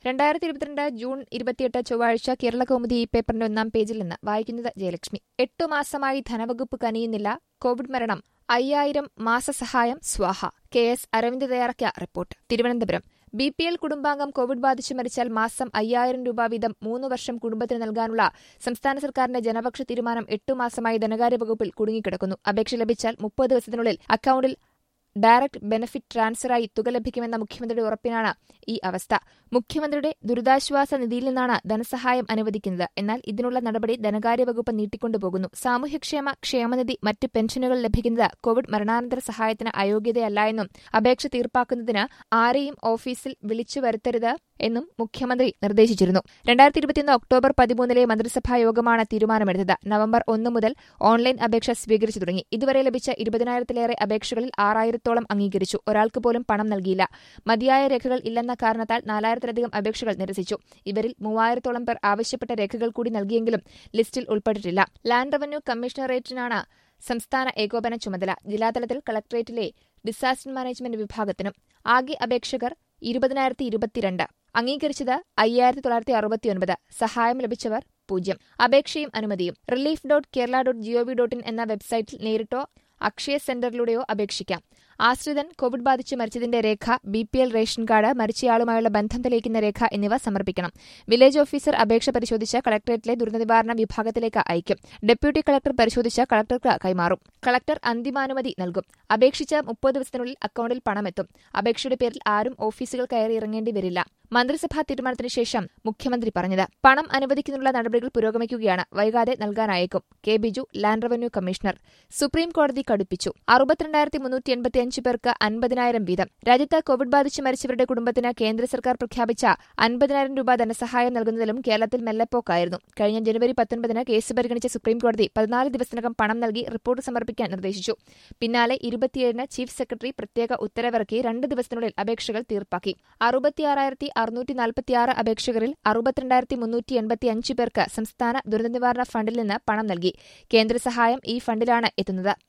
രണ്ടായിരത്തി ഇരുപത്തിരണ്ട് ജൂൺ ഇരുപത്തിയെട്ട് ചൊവ്വാഴ്ച കേരള കൗമുദി ഈ പേപ്പറിന്റെ ഒന്നാം പേജിൽ നിന്ന് വായിക്കുന്നത് ജയലക്ഷ്മി എട്ടു മാസമായി ധനവകുപ്പ് കനിയുന്നില്ല കോവിഡ് മരണം അയ്യായിരം മാസസഹായം സ്വാഹ കെ എസ് അരവിന്ദ് തയ്യാറാക്കിയ report Thiruvananthapuram B P L കുടുംബാംഗം കോവിഡ് ബാധിച്ചു മരിച്ചാൽ മാസം അയ്യായിരം രൂപ വീതം മൂന്ന് വർഷം കുടുംബത്തിന് നൽകാനുള്ള സംസ്ഥാന സർക്കാരിന്റെ ജനപക്ഷ തീരുമാനം എട്ടു മാസമായി ധനകാര്യ വകുപ്പിൽ കുടുങ്ങിക്കിടക്കുന്നു അപേക്ഷ ലഭിച്ചാൽ മുപ്പത് ദിവസത്തിനുള്ളിൽ അക്കൌണ്ടിൽ ഡയറക്ട് ബെനഫിറ്റ് ട്രാൻസ്ഫറായി തുക ലഭിക്കുമെന്ന മുഖ്യമന്ത്രിയുടെ ഉറപ്പിനാണ് ഈ അവസ്ഥ മുഖ്യമന്ത്രിയുടെ ദുരിതാശ്വാസ നിധിയിൽ നിന്നാണ് ധനസഹായം അനുവദിക്കുന്നത് എന്നാൽ ഇതിനുള്ള നടപടി ധനകാര്യ വകുപ്പ് നീട്ടിക്കൊണ്ടുപോകുന്നു സാമൂഹ്യക്ഷേമ ക്ഷേമനിധി മറ്റ് പെൻഷനുകൾ ലഭിക്കുന്നത് കോവിഡ് മരണാനന്തര സഹായത്തിന് അയോഗ്യതയല്ല എന്നും അപേക്ഷ തീർപ്പാക്കുന്നതിന് ആരെയും ഓഫീസിൽ വിളിച്ചു വരുത്തരുത് എന്നും മുഖ്യമന്ത്രി നിർദ്ദേശിച്ചിരുന്നു രണ്ടായിരത്തി ഇരുപത്തിയൊന്ന് ഒക്ടോബർ പതിമൂന്നിലെ മന്ത്രിസഭാ യോഗമാണ് തീരുമാനമെടുത്തത് നവംബർ ഒന്ന് മുതൽ ഓൺലൈൻ അപേക്ഷ സ്വീകരിച്ചു തുടങ്ങി ഇതുവരെ ലഭിച്ച ഇരുപതിനായിരത്തിലേറെ അപേക്ഷകളിൽ ആറായിരത്തോളം അംഗീകരിച്ചു ഒരാൾക്ക് പോലും പണം നൽകിയില്ല മതിയായ രേഖകൾ ഇല്ലെന്ന കാരണത്താൽ നാലായിരത്തിലധികം അപേക്ഷകൾ നിരസിച്ചു ഇവരിൽ മൂവായിരത്തോളം പേർ ആവശ്യപ്പെട്ട രേഖകൾ കൂടി നൽകിയെങ്കിലും ലിസ്റ്റിൽ ഉൾപ്പെട്ടിട്ടില്ല ലാൻഡ് റവന്യൂ കമ്മീഷണറേറ്റിനാണ് സംസ്ഥാന ഏകോപന ചുമതല ജില്ലാതലത്തിൽ കളക്ടറേറ്റിലെ ഡിസാസ്റ്റർ മാനേജ്മെന്റ് വിഭാഗത്തിനും ആകെ അപേക്ഷകർ ഇരുപതിനായിരത്തി ഇരുപത്തിരണ്ട് അംഗീകരിച്ചത് അയ്യായിരത്തി തൊള്ളായിരത്തി അറുപത്തിയൊൻപത് സഹായം ലഭിച്ചവർ പൂജ്യം അപേക്ഷയും അനുമതിയും relief dot Kerala dot G O V dot in എന്ന വെബ്സൈറ്റിൽ നേരിട്ടോ അക്ഷയ സെന്ററിലൂടെയോ അപേക്ഷിക്കാം ആശ്രിതൻ കോവിഡ് ബാധിച്ച് മരിച്ചതിന്റെ രേഖ B P L ration card മരിച്ചയാളുമായുള്ള ബന്ധം തെളിയിക്കുന്ന രേഖ എന്നിവ സമർപ്പിക്കണം വില്ലേജ് ഓഫീസർ അപേക്ഷ പരിശോധിച്ച് കളക്ടറേറ്റിലെ ദുരന്തനിവാരണ വിഭാഗത്തിലേക്ക് അയക്കും ഡെപ്യൂട്ടി കളക്ടർ പരിശോധിച്ച് കളക്ടർക്ക് കൈമാറും കളക്ടർ അന്തിമാനുമതി നൽകും അപേക്ഷിച്ച മുപ്പത് ദിവസത്തിനുള്ളിൽ അക്കൌണ്ടിൽ പണമെത്തും അപേക്ഷയുടെ പേരിൽ ആരും ഓഫീസുകൾ കയറി ഇറങ്ങേണ്ടി വരില്ല മന്ത്രിസഭാ തീരുമാനത്തിന് ശേഷം മുഖ്യമന്ത്രി പറഞ്ഞത് പണം അനുവദിക്കുന്നതിനുള്ള നടപടികൾ പുരോഗമിക്കുകയാണ് വൈകാതെ നൽകാനായേക്കും K Biju land revenue commissioner supreme കോടതി കടുപ്പിച്ചു അറുപത്തിരണ്ടായിരത്തി മുന്നൂറ്റി എൺപത്തിയഞ്ച് പേർക്ക് അൻപതിനായിരം വീതം രാജ്യത്ത് കോവിഡ് ബാധിച്ച് മരിച്ചവരുടെ കുടുംബത്തിന് കേന്ദ്ര സർക്കാർ പ്രഖ്യാപിച്ച അൻപതിനായിരം രൂപ ധനസഹായം നൽകുന്നതിലും കേരളത്തിൽ മെല്ലെപ്പോക്കായിരുന്നു കഴിഞ്ഞ ജനുവരി പത്തൊൻപതിന് കേസ് പരിഗണിച്ച സുപ്രീം കോടതി പതിനാല് ദിവസത്തിനകം പണം നൽകി റിപ്പോർട്ട് സമർപ്പിക്കാൻ നിർദ്ദേശിച്ചു പിന്നാലെ ഇരുപത്തിയേഴിന് ചീഫ് സെക്രട്ടറി പ്രത്യേക ഉത്തരവിറക്കി രണ്ട് ദിവസത്തിനുള്ളിൽ അപേക്ഷകൾ തീർപ്പാക്കി അറുപത്തിയാറായിരത്തി അറുന്നൂറ്റി നാൽപ്പത്തിയാറ് അപേക്ഷകരിൽ അറുപത്തിരണ്ടായിരത്തി മുന്നൂറ്റി എൺപത്തിയഞ്ച് പേർക്ക് സംസ്ഥാന ദുരന്തനിവാരണ ഫണ്ടിൽ നിന്ന് പണം നൽകി കേന്ദ്ര സഹായം ഈ ഫണ്ടിലാണ് എത്തുന്നത്